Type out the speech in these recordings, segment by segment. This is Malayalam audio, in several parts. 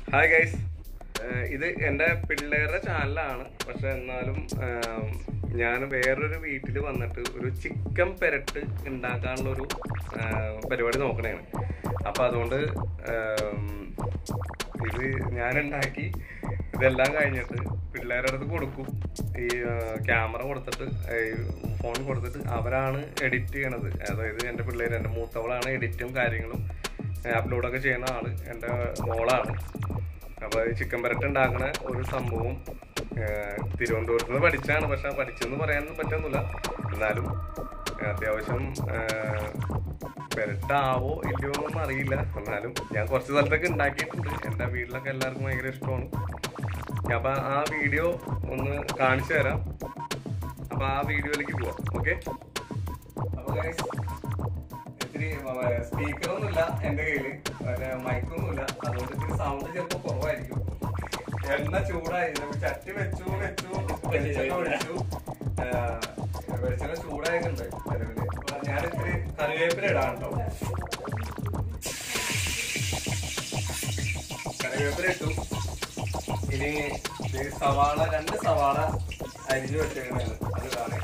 ഹായ് ഗൈസ് ഇത് എൻ്റെ പിള്ളേരുടെ ചാനലാണ് പക്ഷെ എന്നാലും ഞാൻ വേറൊരു വീട്ടിൽ വന്നിട്ട് ഒരു ചിക്കൻ പെരട്ട് ഉണ്ടാക്കാനുള്ള ഒരു പരിപാടി നോക്കണേണ് അപ്പം അതുകൊണ്ട് ആം, ഇത് ഞാൻ ഉണ്ടാക്കി ഇതെല്ലാം കഴിഞ്ഞിട്ട് പിള്ളേരുടെ അടുത്ത് കൊടുക്കും ഈ ക്യാമറ കൊടുത്തിട്ട് ഫോൺ കൊടുത്തിട്ട് അവരാണ് എഡിറ്റ് ചെയ്യണത് അതായത് എൻ്റെ പിള്ളേർ എൻ്റെ മൂത്തവളാണ് എഡിറ്റും കാര്യങ്ങളും അപ്ലോഡൊക്കെ ചെയ്യുന്ന ആള് എൻ്റെ മോളാണ് അപ്പോൾ ഈ ചിക്കൻ പെരട്ട് ഉണ്ടാക്കണ ഒരു സംഭവം ഏഹ്, തിരുവനന്തപുരത്ത് നിന്ന് പഠിച്ചാണ് പക്ഷെ പഠിച്ചെന്ന് പറയാനൊന്നും പറ്റുന്നില്ല എന്നാലും അത്യാവശ്യം ഏഹ്, പെരട്ടാവോ ഇല്ലയോ എന്നൊന്നും അറിയില്ല എന്നാലും ഞാൻ കുറച്ച് സ്ഥലത്തൊക്കെ ഉണ്ടാക്കിയിട്ടുണ്ട് എൻ്റെ വീട്ടിലൊക്കെ എല്ലാവർക്കും ഭയങ്കര ഇഷ്ടമാണ് അപ്പൊ ആ വീഡിയോ ഒന്ന് കാണിച്ചു തരാം അപ്പൊ ആ വീഡിയോയിലേക്ക് പോവാം ഓക്കെ അപ്പൊ guys, ഇത്തിരി സ്പീക്കറൊന്നുമില്ല എന്റെ കയ്യില് മൈക്കൊന്നുമില്ല അതുകൊണ്ട് ഇത്തിരി സൗണ്ട് ചിലപ്പോ കുറവായിരിക്കും എണ്ണ ചൂടായി നമുക്ക് ചട്ടി വെച്ചു വെച്ചു വെളിച്ചെണ്ണ ഒഴിച്ചു ആ, വെളിച്ചെണ്ണ ചൂടായിട്ടുണ്ട് നിലവില് അപ്പൊ ഞാൻ ഇത്തിരി കറിവേപ്പില ഇടാം കേട്ടോ കറിവേപ്പില ഇട്ടു ഇനി ഇത് സവാള രണ്ട് സവാള അരിഞ്ഞു വെച്ചേക്കണേണ് അത് കാണേ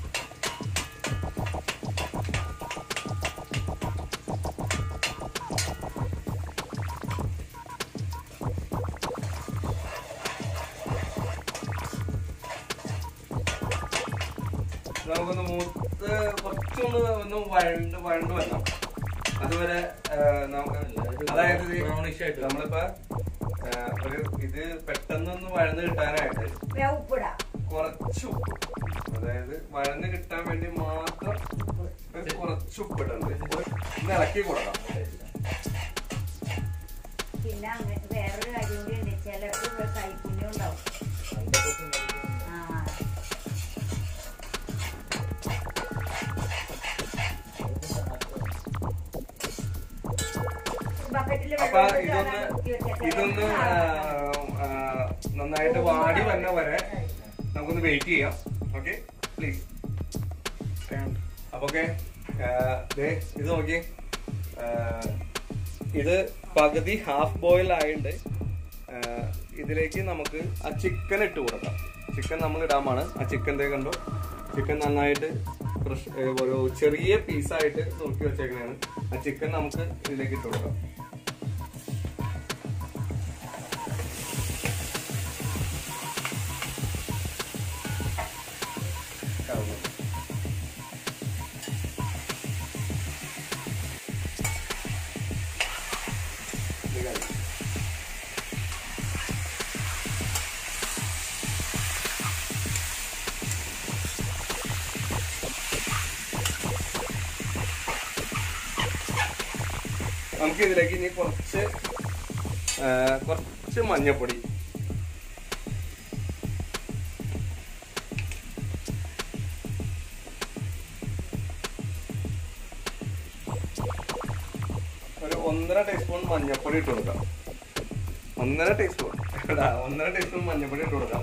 നമുക്കൊന്ന് മൂത്ത് കുറച്ചൊന്ന് ഒന്ന് വഴണ്ട് വഴണ്ട് വരണം അതുവരെ ആ, നമുക്ക് അതായത് ഇത് brownish ആയിട്ട്. നമ്മളിപ്പോ ആ, ഒരു ഇത് പെട്ടെന്നൊന്ന് വഴന്ന് കിട്ടാനായിട്ട് ഉപ്പിടാം കുറച്ച് ഉപ്പ് അതായത് വഴന്ന് കിട്ടാൻ വേണ്ടി മാത്രം ഒരു കുറച്ച് ഉപ്പിട്ടുണ്ട് ഒന്ന് ഇളക്കി കൊടുക്കാം പിന്നെ അങ്ങ- വേറൊരു കാര്യം കൂടി ഉണ്ട് ചിലർക്ക് കൈപ്പുണ്യം ഉണ്ടാവും ആ ബക്കറ്റില് അപ്പൊ വെള്ളം ഒഴിച്ച് ഇതൊന്ന് അങ്ങനെ മുക്കി വെച്ചാ ഇതൊന്ന് ചിലർക്ക് ആ, ആ, നന്നായിട്ട് വാടി വന്ന വരെ നമുക്കൊന്ന് വെയിറ്റ് ചെയ്യാം ഓക്കെ പ്ലീസ് അപ്പൊ ഓക്കെ ഇത് നോക്കി ഇത് പകുതി ഹാഫ് ബോയിൽ ആയിട്ടുണ്ട് ആ, ഇതിലേക്ക് നമുക്ക് ആ ചിക്കൻ ഇട്ട് കൊടുക്കാം ചിക്കൻ നമ്മൾ ഇടാമാണ് ആ ചിക്കൻ ദേ കണ്ടോ ചിക്കൻ നന്നായിട്ട് ഫ്രഷ് ഒരു ചെറിയ പീസായിട്ട് നോക്കി വെച്ചേക്കണേണ് ആ ചിക്കൻ നമുക്ക് ഇതിലേക്ക് ഇട്ട് കൊടുക്കാം കാണുന്നു ഇത് കാണുന്നു. നമുക്ക് ഇതിലേക്ക് ഇനി കുറച്ച് ആ, കുറച്ച് മഞ്ഞപ്പൊടി ഒരു ഒന്നര ടീസ്പൂൺ മഞ്ഞപ്പൊടി ഇട്ട് കൊടുക്കാം ഒന്നര ടീസ്പൂൺ എടാ ഒന്നര ടീസ്പൂൺ മഞ്ഞപ്പൊടി ഇട്ട് കൊടുക്കാം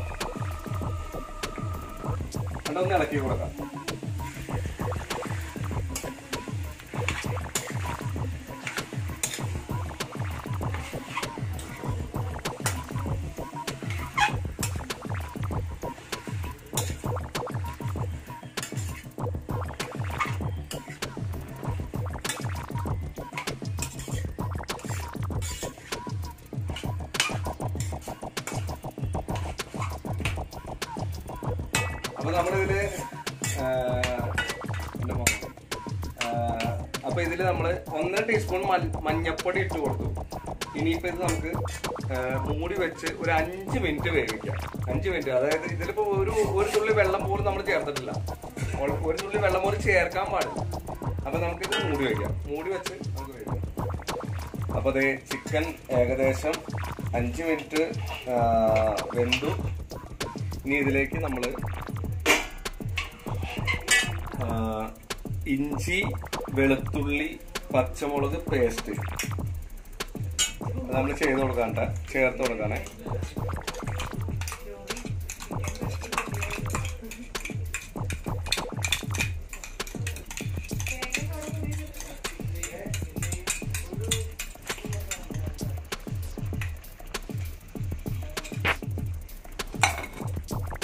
എന്നിട്ട് ഒന്ന് ഇളക്കി കൊടുക്കാം അപ്പൊ നമ്മളിതില് ആ, എന്റെ മോനെ. ആ, അപ്പൊ ഇതില് നമ്മള് ഒന്നര ടീസ്പൂൺ മൽ- മഞ്ഞപ്പൊടി ഇട്ട് കൊടുത്തു ഇനിയിപ്പോ ഇത് നമുക്ക് ആ, മൂടി വെച്ച് ഒരു അഞ്ച് മിനിറ്റ് വേവിക്കാം അഞ്ച് മിനിറ്റ് അതായത് ഇതിലിപ്പോ ഒരു ഒരു തുള്ളി വെള്ളം പോലും നമ്മൾ ചേർത്തിട്ടില്ല ഒ- ഒരു തുള്ളി വെള്ളം പോലും ചേർക്കാൻ പാടില്ല അപ്പൊ നമുക്കിത് മൂടി വെക്കാം മൂടി വെച്ച് നമുക്ക് വേവിക്കാം അപ്പൊ അതെ ചിക്കൻ ഏകദേശം അഞ്ച് മിനിറ്റ് ആ, വെന്തു ഇനി ഇതിലേക്ക് നമ്മള് ആ, ഇഞ്ചി വെളുത്തുള്ളി പച്ചമുളക് പേസ്റ്റ് നമ്മൾ ചെയ്ത് കൊടുക്കാൻ ട്ടാ. ചേർത്ത് കൊടുക്കാനേ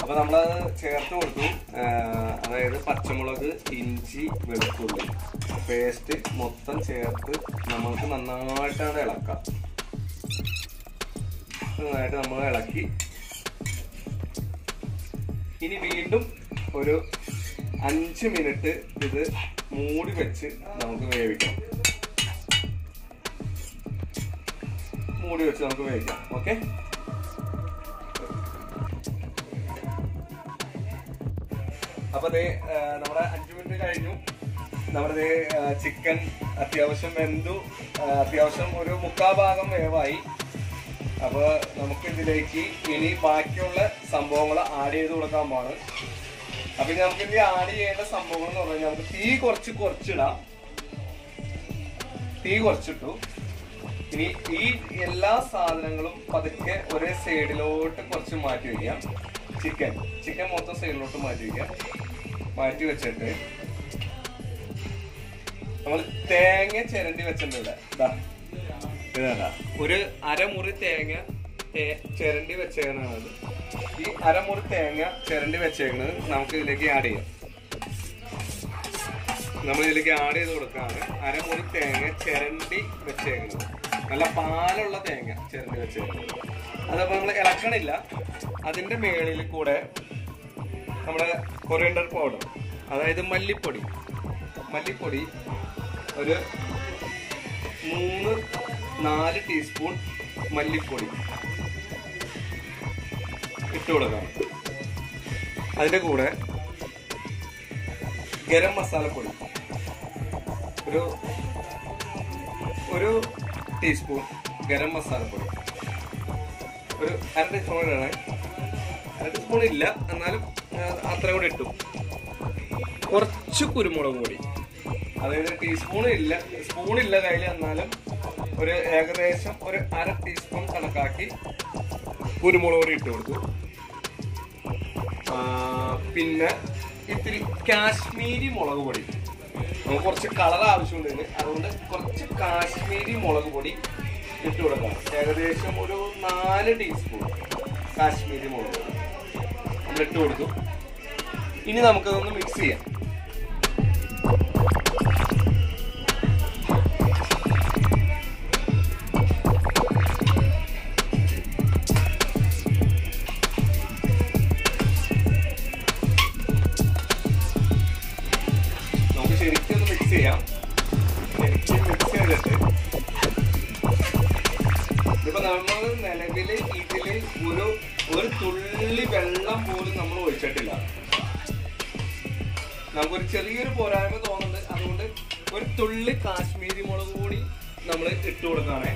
അപ്പൊ നമ്മളത് ചേർത്ത് കൊടുത്തു ആ, അതായത് പച്ചമുളക് ഇഞ്ചി വെളുത്തുള്ളി പേസ്റ്റ് മൊത്തം ചേർത്ത് നമുക്ക് നന്നായിട്ടാണ് ഇളക്കാം നന്നായിട്ട് നമ്മൾ ഇളക്കി ഇനി വീണ്ടും ഒരു അഞ്ച് മിനിറ്റ് ഇത് മൂടി വെച്ച് നമുക്ക് വേവിക്കാം മൂടി വെച്ച് നമുക്ക് വേവിക്കാം ഓക്കെ അപ്പൊ ദേ ആ, നമ്മുടെ അഞ്ചു മിനിറ്റ് കഴിഞ്ഞു നമ്മുടെ ദേ ചിക്കൻ അത്യാവശ്യം വെന്തു ആ, അത്യാവശ്യം ഒരു മുക്കാ ഭാഗം വേവായി അപ്പൊ നമുക്ക് ഇതിലേക്ക് ഇനി ബാക്കിയുള്ള സംഭവങ്ങൾ ആഡ് ചെയ്ത് കൊടുക്കാൻ പാണ് അപ്പൊ ഇനി നമുക്ക് ഇനി ആഡ് ചെയ്യേണ്ട സംഭവങ്ങൾ എന്ന് പറഞ്ഞാൽ നമുക്ക് തീ കുറച്ച് കുറച്ചിടാം തീ കുറച്ചിട്ടു ഇനി ഈ എല്ലാ സാധനങ്ങളും പതുക്കെ ഒരേ സൈഡിലോട്ട് കുറച്ച് മാറ്റി വയ്ക്കാം ചിക്കൻ ചിക്കൻ മൊത്തം സൈഡിലോട്ട് മാറ്റി വയ്ക്കാം മാറ്റി വെച്ചിട്ട് നമ്മൾ തേങ്ങ ചിരണ്ടി വെച്ചിട്ടുണ്ട് ഇതാ ഇതാ ഒരു അരമുറി തേങ്ങ തേ- ചിരണ്ടി വെച്ചേക്കണത് ഈ അരമുറി തേങ്ങ ചിരണ്ടി വെച്ചേക്കണത് നമുക്ക് ഇതിലേക്ക് ആഡ് ചെയ്യാം നമ്മൾ ഇതിലേക്ക് ആഡ് ചെയ്ത് കൊടുക്കാണ് അരമുറി തേങ്ങ ചിരണ്ടി വെച്ചേക്കുന്നത് നല്ല പാലുള്ള തേങ്ങ ചിരണ്ടി വെച്ചേക്കുന്നത് അതപ്പോൾ നമ്മൾ ഇളക്കണില്ല അതിന്റെ മേളിൽ കൂടെ നമ്മുടെ കൊറിയണ്ടർ പൗഡർ അതായത് മല്ലിപ്പൊടി മല്ലിപ്പൊടി ഒരു മൂന്ന് നാല് ടീസ്പൂൺ മല്ലിപ്പൊടി ഇട്ട് കൊടുക്കാം അതിന്റെ കൂടെ ഗരം മസാലപ്പൊടി ഒരു ഒരു ടീസ്പൂൺ ഗരം മസാലപ്പൊടി ഒരു അര ടീസ്പൂൺ ഇടണേ അര ടീസ്പൂൺ ഇല്ല എന്നാലും ആ, അത്ര കൂടെ ഇട്ടു കുറച്ച് കുരുമുളക് പൊടി അതായത് ടീസ്പൂൺ ഇല്ല സ്പൂൺ ഇല്ല കയ്യിൽ എന്നാലും ഒരു ഏകദേശം ഒരു അര ടീസ്പൂൺ കണക്കാക്കി കുരുമുളക് പൊടി ഇട്ട് കൊടുത്തു ആ, പിന്നെ ഇത്തിരി കാശ്മീരി മുളക് പൊടി നമുക്ക് കുറച്ച് കളർ ആവശ്യമുണ്ട് ഇതിന് അതുകൊണ്ട് കുറച്ച് കാശ്മീരി മുളക് പൊടി ഇട്ട് കൊടുക്കാം ഏകദേശം ഒരു നാല് ടീസ്പൂൺ കാശ്മീരി മുളക് പൊടി നമ്മൾ ഇട്ട് കൊടുത്തു ഇനി നമുക്കതൊന്ന് മിക്സ് ചെയ്യാം നമുക്ക് ശരിക്കും ഒന്ന് മിക്സ് ചെയ്യാം ശരിക്കും മിക്സ് ചെയ്തിട്ട് ഇതിപ്പോ നമ്മൾ നിലവില് ഇതില് ഒരു ഒരു തുള്ളി വെള്ളം പോലും നമ്മൾ ഒഴിച്ചിട്ടില്ല നമുക്കൊരു ചെറിയൊരു പോരായ്മ തോന്നുന്നുണ്ട് അതുകൊണ്ട് ഒരു തുള്ളി കാശ്മീരി മുളക് കൂടി നമ്മൾ ഇട്ട് കൊടുക്കുകയാണേ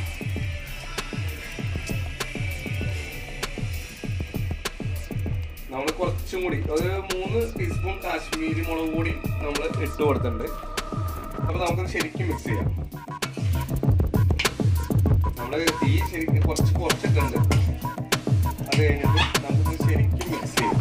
നമ്മൾ കുറച്ചും കൂടി ഒരു മൂന്ന് ടീസ്പൂൺ കാശ്മീരി മുളക് കൂടി നമ്മൾ ഇട്ട് കൊടുത്തിട്ടുണ്ട് അപ്പൊ നമുക്കത് ശരിക്കും മിക്സ് ചെയ്യാം നമ്മള് തീ ശരിക്കും കുറച്ച് കുറച്ചിട്ടുണ്ട് അത് കഴിഞ്ഞിട്ട് നമുക്കിത് ശരിക്കും മിക്സ് ചെയ്യാം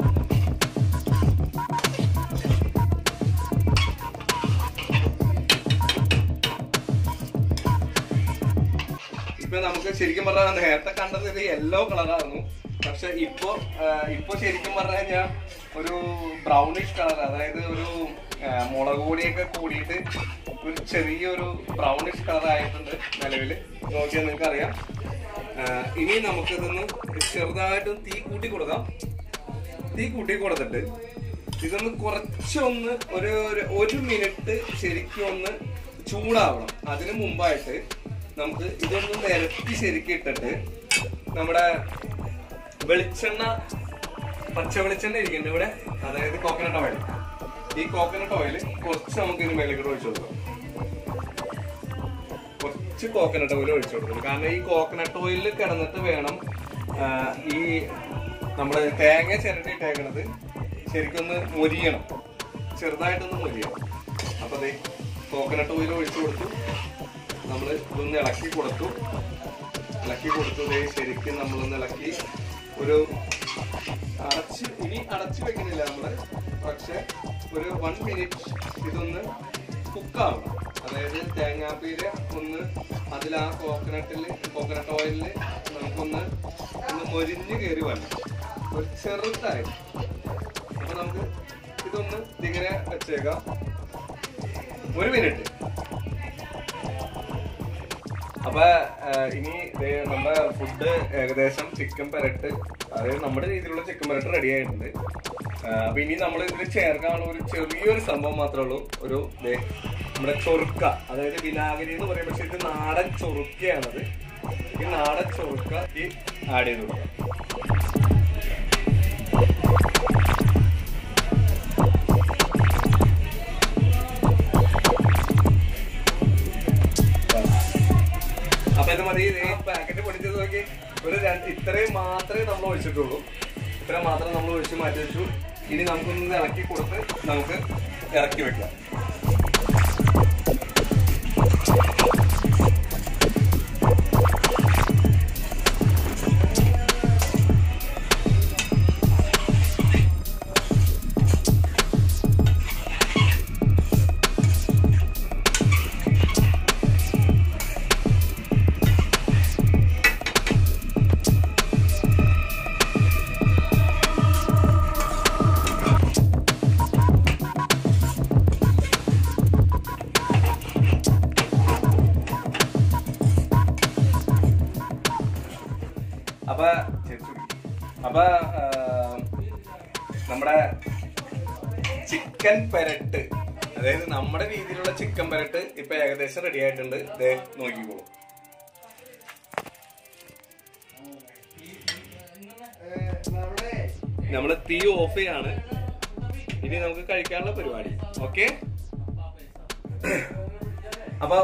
ഇപ്പൊ നമുക്ക് ശരിക്കും പറഞ്ഞാൽ നേരത്തെ കണ്ടത് ഇത് യെല്ലോ കളറായിരുന്നു പക്ഷെ ഇപ്പൊ ആ, ഇപ്പൊ ശരിക്കും പറഞ്ഞു കഴിഞ്ഞാൽ ഒരു ബ്രൗണിഷ് കളർ അതായത് ഒരു ആ, മുളക് പൊടിയൊക്കെ കൂടിയിട്ട് ഒരു ചെറിയൊരു ബ്രൗണിഷ് കളർ ആയിട്ടുണ്ട് നിലവില് നോക്കിയാൽ നിങ്ങൾക്ക് അറിയാം ഇനി നമുക്കിതൊന്ന് ചെറുതായിട്ടും തീ കൂട്ടി കൊടുക്കാം തീ കൂട്ടി കൊടുത്തിട്ട് ഇതൊന്ന് കുറച്ചൊന്ന് ഒരു ഒരു- ഒരു മിനിറ്റ് ശരിക്കും ഒന്ന് ചൂടാവണം അതിനു മുമ്പായിട്ട് നമുക്ക് ഇതൊന്ന് നിരത്തി ശരിക്കും ഇട്ടിട്ട് നമ്മുടെ വെളിച്ചെണ്ണ പച്ച വെളിച്ചെണ്ണ ഇരിക്കുന്നുണ്ട് ഇവിടെ അതായത് കോക്കനട്ട് ഓയിൽ ഈ കോക്കനട്ട് ഓയിൽ കുറച്ച് നമുക്ക് ഇതിന് മേലേക്ക് ഒഴിച്ചു കൊടുക്കാം കുറച്ച് കോക്കനട്ട് ഓയിൽ ഒഴിച്ചു കൊടുക്കണം കാരണം ഈ കോക്കനട്ട് ഓയിലിൽ കിടന്നിട്ട് വേണം ആ, ഈ നമ്മള് തേങ്ങ ചിരണ്ടിട്ടേക്കണത് ശരിക്കൊന്ന് മൊരിയണം ചെറുതായിട്ടൊന്ന് മൊരിയണം അപ്പൊ അതെ കോക്കനട്ട് ഓയിൽ ഒഴിച്ചു കൊടുത്തു നമ്മൾ ഇതൊന്ന് ഇളക്കി കൊടുത്തു ഇളക്കി കൊടുത്തു ദേ ശരിക്കും നമ്മളൊന്ന് ഇളക്കി ഒരു അടച്ച് ഇനി അടച്ചു വെക്കുന്നില്ല നമ്മള് പക്ഷെ ഒരു വൺ മിനിറ്റ് ഇതൊന്ന് കുക്കാവണം അതായത് തേങ്ങാപ്പീര് ഒന്ന് അതിൽ ആ കോക്കനട്ടിൽ കോക്കനട്ട് ഓയിലിൽ നമുക്കൊന്ന് ഒന്ന് മൊരിഞ്ഞ് കയറി വരണം ഒരു ചെറുതായി അപ്പൊ നമുക്ക് ഇതൊന്ന് ഇങ്ങനെ വെച്ചേക്കാം ഒരു മിനിറ്റ് അപ്പൊ ആ, ഇനി ദേ നമ്മുടെ ഫുഡ് ഏകദേശം ചിക്കൻ പെരട്ട് അതായത് നമ്മുടെ രീതിയിലുള്ള ചിക്കൻ പെരട്ട് റെഡി ആയിട്ടുണ്ട് ആ, അപ്പൊ ഇനി നമ്മൾ ഇതിൽ ചേർക്കാനുള്ള ഒരു ചെറിയൊരു സംഭവം മാത്രമേ ഉള്ളൂ ഒരു ദേ നമ്മുടെ ചൊറുക്ക അതായത് വിനാഗിരി എന്ന് പറയും പക്ഷെ ഇത് നാടൻ ചൊറുക്കയാണത് ഈ നാടൻ ചൊറുക്ക ഈ ആഡ് ചെയ്ത് കൊടുക്കാം അപ്പൊ ഇത് മതി ഈ പാക്കറ്റ് പൊടിച്ചത് നോക്കി ഒരു രണ്ട് ഇത്രയും മാത്രമേ നമ്മൾ ഒഴിച്ചിട്ടുള്ളൂ ഇത്ര മാത്രം നമ്മൾ ഒഴിച്ച് മാറ്റി വെച്ചു ഇനി നമുക്കൊന്ന് ഇളക്കി കൊടുത്ത് നമുക്ക് ഇറക്കി വെക്കാം അപ്പൊ ചേച്ചി, അപ്പൊ ആ, നമ്മുടെ ചിക്കൻ പെരട്ട് അതായത് നമ്മുടെ രീതിയിലുള്ള ചിക്കൻ പെരട്ട് ഇപ്പൊ ഏകദേശം റെഡി ആയിട്ടുണ്ട് ദേ നോക്കിക്കോളൂ നമ്മള് തീ ഓഫ് ചെയ്യാണ് ഇനി നമുക്ക് കഴിക്കാനുള്ള പരിപാടി ഓക്കെ അപ്പൊ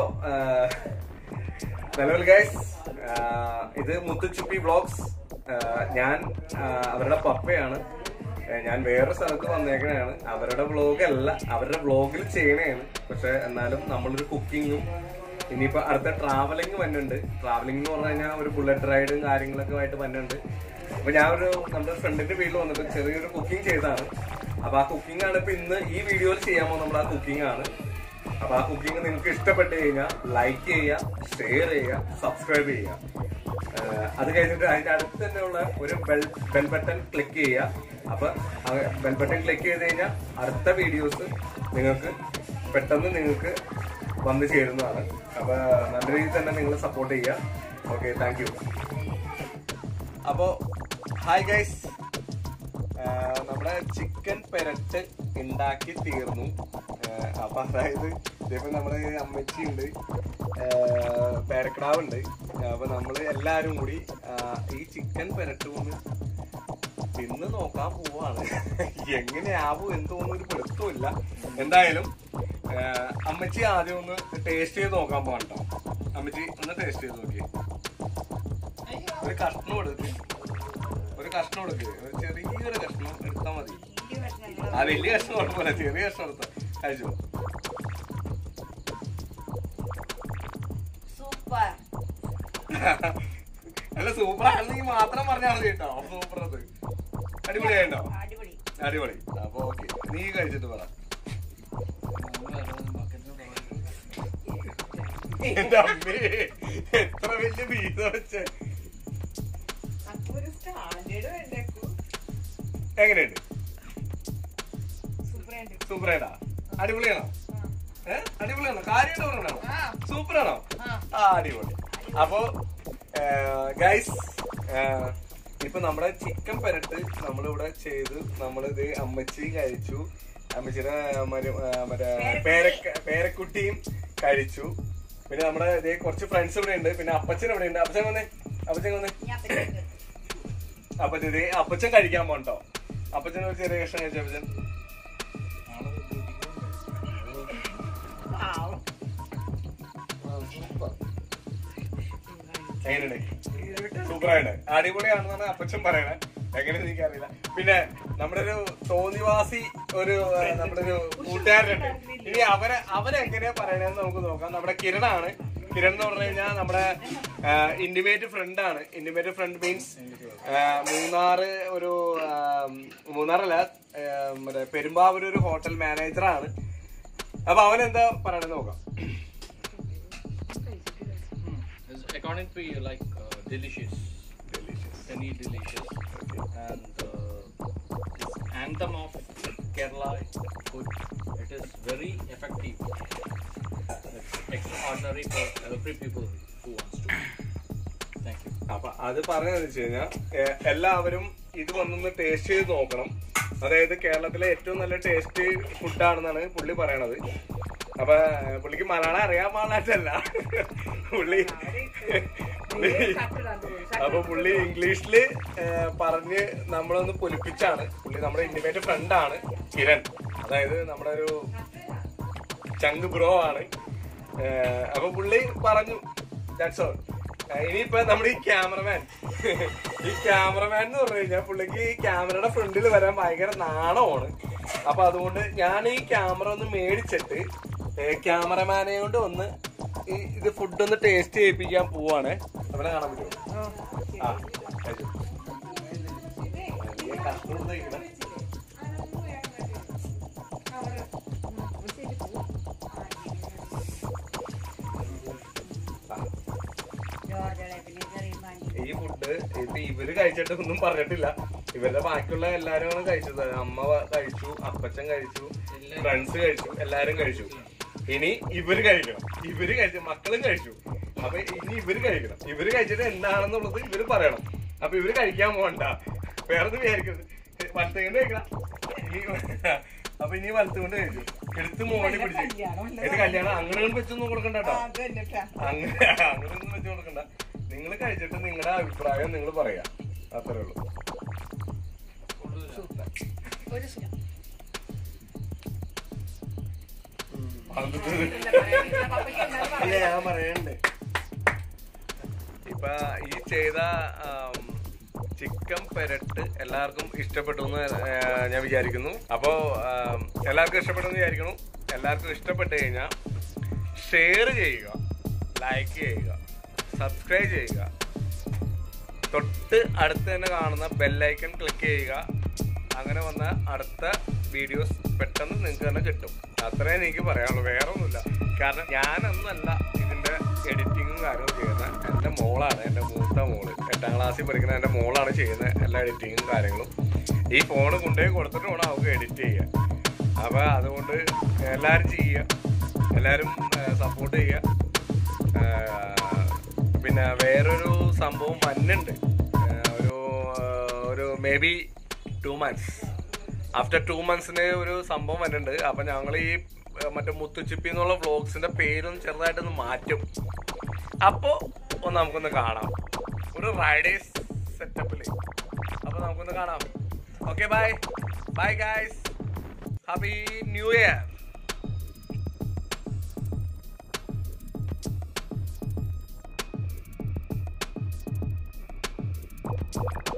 നിലവിൽ ഗൈസ് ഇത് മുത്തുച്ചുപ്പി വ്ളോഗ്സ് ഞാൻ ആ, അവരുടെ പപ്പയാണ് ആ, ഞാൻ വേറെ സ്ഥലത്ത് വന്നേക്കണയാണ് അവരുടെ വ്ളോഗ് അല്ല അവരുടെ വ്ളോഗിൽ ചെയ്യണതാണ് പക്ഷെ എന്നാലും നമ്മളൊരു കുക്കിങ്ങും ഇനിയിപ്പോ അടുത്ത ട്രാവലിംഗ് വന്നുണ്ട് ട്രാവലിംഗ് എന്ന് പറഞ്ഞു കഴിഞ്ഞാൽ ഒരു ബുള്ളറ്റ് റൈഡും കാര്യങ്ങളൊക്കെ ആയിട്ട് വന്നുണ്ട് അപ്പൊ ഞാൻ ഒരു നമ്മുടെ ഫ്രണ്ടിന്റെ വീട്ടിൽ വന്നിട്ട് ചെറിയൊരു കുക്കിംഗ് ചെയ്തതാണ് അപ്പൊ ആ കുക്കിംഗ് ആണ് ഇപ്പൊ ഇന്ന് ഈ വീഡിയോയിൽ ചെയ്യാൻ പോകുന്നത് നമ്മൾ ആ കുക്കിംഗ് ആണ് അപ്പൊ ആ കുക്കിംഗ് നിങ്ങൾക്ക് ഇഷ്ടപ്പെട്ട് കഴിഞ്ഞാൽ ലൈക്ക് ചെയ്യുക ഷെയർ ചെയ്യുക സബ്സ്ക്രൈബ് ചെയ്യുക ആഹ് അത് കഴിഞ്ഞിട്ട് അതിന്റെ അടുത്ത് തന്നെയുള്ള ഒരു ബെൽ ബെൽ ബട്ടൺ ക്ലിക്ക് ചെയ്യുക അപ്പൊ ബെൽ ബട്ടൺ ക്ലിക്ക് ചെയ്ത് കഴിഞ്ഞാൽ അടുത്ത വീഡിയോസ് നിങ്ങൾക്ക് പെട്ടെന്ന് നിങ്ങൾക്ക് വന്നു ചേരുന്നതാണ് അപ്പൊ നല്ല രീതിയിൽ തന്നെ നിങ്ങൾ സപ്പോർട്ട് ചെയ്യുക ഓക്കെ താങ്ക് യു അപ്പോ ഹായ് ഗൈസ് നമ്മുടെ ചിക്കൻ പെരട്ട് ഉണ്ടാക്കി തീർന്നു ആഹ് അപ്പൊ അതായത് ഇതിപ്പോ നമ്മുടെ അമ്മച്ചി ഉണ്ട് പേരക്കിടാവുണ്ട് അപ്പൊ നമ്മള് എല്ലാരും കൂടി ആഹ് ഈ ചിക്കൻ പെരട്ട് കൊണ്ട് തിന്ന് നോക്കാൻ പോവാണ് എങ്ങനെയാവും എന്തോന്നും ഒരു പിടുത്തമില്ല എന്തായാലും ആഹ് അമ്മച്ചി ആദ്യം ഒന്ന് ടേസ്റ്റ് ചെയ്ത് നോക്കാൻ പോകണ്ടോ അമ്മച്ചി ഒന്ന് ടേസ്റ്റ് ചെയ്ത് നോക്കിയേ ഒരു കഷ്ണം എടുക്ക് ഒരു കഷ്ണം എടുക്ക് ഒരു ചെറിയൊരു കഷ്ണം എടുത്താൽ മതി ആ വലിയ കഷ്ണം കുഴപ്പമില്ല ചെറിയ കഷ്ണം എടുത്ത കഴിച്ചു സൂപ്പർ അല്ല സൂപ്പർ ആണെങ്കിൽ മാത്രം പറഞ്ഞാൽ മതി കേട്ടോ സൂപ്പർ അത് അടിപൊളിയായിട്ടോ അടിപൊളി അടിപൊളി അപ്പൊ ഓക്കെ നീ കഴിച്ചിട്ട് പറ എന്റെ അമ്മേ എത്ര വലിയ ബീസ വെച്ചേ അപ്പൊ ഒരു സ്റ്റാൻഡേർഡ് വേണ്ടേക്കു എങ്ങനെയുണ്ട് സൂപ്പർ ഉണ്ട് സൂപ്പറായിട്ടാ അടിപൊളിയാണോ ഏ അടിപൊളിയാണോ കാര്യമായിട്ട് പറഞ്ഞാണോ ആ. സൂപ്പറാണോ ആ. ആ അടിപൊളി അപ്പോ ഗൈസ് ഇപ്പൊ നമ്മുടെ ചിക്കൻ പെരട്ട് നമ്മളിവിടെ ചെയ്ത് നമ്മളിത് അമ്മച്ചി കഴിച്ചു അമ്മച്ചിയുടെ മരു- ആ, മറ്റേ പേരക്ക പേരക്കുട്ടിയും കഴിച്ചു പിന്നെ നമ്മുടെ ഇതേ കുറച്ച് ഫ്രണ്ട്സ് ഇവിടെ ഉണ്ട് പിന്നെ അപ്പച്ചൻ ഇവിടെ ഉണ്ട് അപ്പച്ചൻ വന്നേ അപ്പച്ചൻ വന്നേ ഞാൻ പറ്റും അപ്പൊ ഇത് അപ്പച്ചൻ കഴിക്കാൻ പോണ്ടോ അപ്പച്ചൻ ഒരു ചെറിയ കഷ്ണം കഴിച്ചു അപ്പച്ചൻ എങ്ങനെയുണ്ട് സൂപ്പറായിട്ട് അടിപൊളിയാണെന്നാണ് അപ്പച്ചൻ പറയണേ എങ്ങനെയെന്ന് എനിക്കറിയില്ല പിന്നെ നമ്മുടെ ഒരു തോന്നിവാസി ഒരു ആ, നമ്മുടെ ഒരു കൂട്ടുകാരനുണ്ട് ഇനി അവരെ അവരെങ്ങനെയാ പറയണതെന്ന് നമുക്ക് നോക്കാം നമ്മുടെ കിരണാണ് കിരൺ എന്ന് പറഞ്ഞു കഴിഞ്ഞാൽ നമ്മുടെ ഇന്റിമേറ്റ് ഫ്രണ്ട് ആണ് ഇന്റിമേറ്റ് ഫ്രണ്ട് മീൻസ് മൂന്നാറ് ഒരു ആ, മൂന്നാറല്ല ആ, മറ്റേ പെരുമ്പാവൂർ ഒരു ഹോട്ടൽ മാനേജറാണ് അപ്പൊ അവൻ എന്താ പറയണെന്ന് നോക്കാം It's according to you, like uh, delicious. Can eat delicious. And uh, anthem of Kerala food. It is very effective. It's extraordinary for every people who wants to. Thank you. അപ്പൊ അത് പറഞ്ഞതെന്ന് വെച്ച് കഴിഞ്ഞാൽ എല്ലാവരും ഇത് വന്നൊന്ന് ടേസ്റ്റ് ചെയ്ത് നോക്കണം അതായത് കേരളത്തിലെ ഏറ്റവും നല്ല ടേസ്റ്റ് ഫുഡാണെന്നാണ് പുള്ളി പറയണത് അപ്പൊ ഏ, പുള്ളിക്ക് മലയാളം അറിയാൻ പാടില്ല പുള്ളി പുള്ളി അപ്പൊ പുള്ളി ഇംഗ്ലീഷില് ഏ, പറഞ്ഞ് നമ്മളൊന്ന് പൊലിപ്പിച്ചാണ് പുള്ളി നമ്മുടെ ഇന്റിമേറ്റ് ഫ്രണ്ടാണ് കിരൺ അതായത് നമ്മുടെ ഒരു ചങ്ക് ബ്രോ ആണ് ഏഹ് അപ്പൊ പുള്ളി പറഞ്ഞു ദാറ്റ്സ് ഓൾ ഇനിയിപ്പോ നമ്മുടെ ഈ ക്യാമറമാൻ ഈ ക്യാമറമാൻ എന്ന് പറഞ്ഞു കഴിഞ്ഞാൽ പുള്ളിക്ക് ഈ ക്യാമറയുടെ ഫ്രണ്ടിൽ വരാൻ ഭയങ്കര നാണമാണ് അപ്പൊ അതുകൊണ്ട് ഞാൻ ഈ ക്യാമറ ഒന്ന് മേടിച്ചിട്ട് ക്യാമറമാനെ കൊണ്ട് ഒന്ന് ഈ ഇത് ഫുഡ് ഒന്ന് ടേസ്റ്റ് ചെയ്യിപ്പിക്കാൻ പോവാണ് അവനെ കാണാൻ പറ്റുമോ ആ കഴിച്ചു. വലിയ കഷ്ണം കഴിക്കണം ഈ ഫുഡ് ഇപ്പൊ ഇവര് കഴിച്ചിട്ടൊന്നും പറഞ്ഞിട്ടില്ല ഇവരുടെ ബാക്കിയുള്ള എല്ലാരും കഴിച്ചത് അമ്മ വ- കഴിച്ചു അപ്പച്ചൻ കഴിച്ചു ഫ്രണ്ട്സ് കഴിച്ചു എല്ലാരും കഴിച്ചു ഇനി ഇവര് കഴിക്കണം ഇവര് കഴിച്ചു മക്കളും കഴിച്ചു അപ്പൊ ഇനി ഇവര് കഴിക്കണം ഇവര് കഴിച്ചിട്ട് എന്താണെന്നുള്ളത് ഇവര് പറയണം അപ്പൊ ഇവര് കഴിക്കാൻ പോകണ്ട വേറെ ഒന്നും വിചാരിക്കരുത് വലത്തുകൊണ്ട് കഴിക്കണം ഇനി അപ്പൊ ഇനി വലത്തുകൊണ്ട് കഴിച്ചു എടുത്ത് മോളി പിടിച്ചു ഇത് കല്യാണം അങ്ങനെ വെച്ചൊന്നും കൊടുക്കണ്ട കേട്ടോ അങ്ങനെ അങ്ങനെയൊന്നും വെച്ച് കൊടുക്കണ്ട നിങ്ങൾ കഴിച്ചിട്ട് നിങ്ങളുടെ അഭിപ്രായം നിങ്ങൾ പറയാ അത്രേ ഉള്ളൂ ഇല്ല, ഞാൻ പറയണ്ട് ഇപ്പൊ ഈ ചെയ്ത ചിക്കൻ പെരട്ട് എല്ലാവർക്കും ഇഷ്ടപ്പെട്ടു എന്ന് ആ, ഞാൻ വിചാരിക്കുന്നു അപ്പോ ആം, എല്ലാവർക്കും ഇഷ്ടപ്പെട്ടു എന്ന് വിചാരിക്കുന്നു എല്ലാവർക്കും ഇഷ്ടപ്പെട്ട് കഴിഞ്ഞാൽ ഷെയർ ചെയ്യുക ലൈക്ക് ചെയ്യുക സബ്സ്ക്രൈബ് ചെയ്യുക തൊട്ട് അടുത്ത് തന്നെ കാണുന്ന ബെല്ലൈക്കൺ ക്ലിക്ക് ചെയ്യുക അങ്ങനെ വന്ന അടുത്ത വീഡിയോസ് പെട്ടെന്ന് നിങ്ങൾക്ക് തന്നെ കിട്ടും അത്രേ എനിക്ക് പറയാനുള്ളൂ വേറെ ഒന്നുമില്ല കാരണം ഞാനൊന്നല്ല ഇതിന്റെ എഡിറ്റിങ്ങും കാര്യങ്ങളും ചെയ്യുന്നത് എൻ്റെ മോളാണ് എൻ്റെ മൂത്ത മോള് എട്ടാം ക്ലാസ്സിൽ പഠിക്കുന്ന എൻ്റെ മോളാണ് ചെയ്യുന്നത് എല്ലാ എഡിറ്റിങ്ങും കാര്യങ്ങളും ഈ ഫോൺ കൊണ്ടുപോയി കൊടുത്തിട്ട് വേണം അവൾക്ക് എഡിറ്റ് ചെയ്യാൻ അപ്പോൾ അതുകൊണ്ട് എല്ലാവരും ചെയ്യുക എല്ലാവരും സപ്പോർട്ട് ചെയ്യുക ആഹ് പിന്നെ വേറൊരു സംഭവം വന്നുണ്ട് ആഹ് ഒരു ആഹ് ഒരു maybe two months after two മന്ത്സിന് ഒരു സംഭവം വരുന്നുണ്ട് അപ്പൊ ഞങ്ങൾ ഈ ആഹ് മറ്റേ മുത്തുച്ചിപ്പി എന്നുള്ള വ്ളോഗ്സിന്റെ പേരൊന്ന് ചെറുതായിട്ടൊന്ന് മാറ്റും അപ്പോ ഒന്ന് നമുക്കൊന്ന് കാണാം ഒരു റൈഡേഴ്സ് സെറ്റപ്പില് അപ്പൊ നമുക്കൊന്ന് കാണാം okay bye bye guys happy new year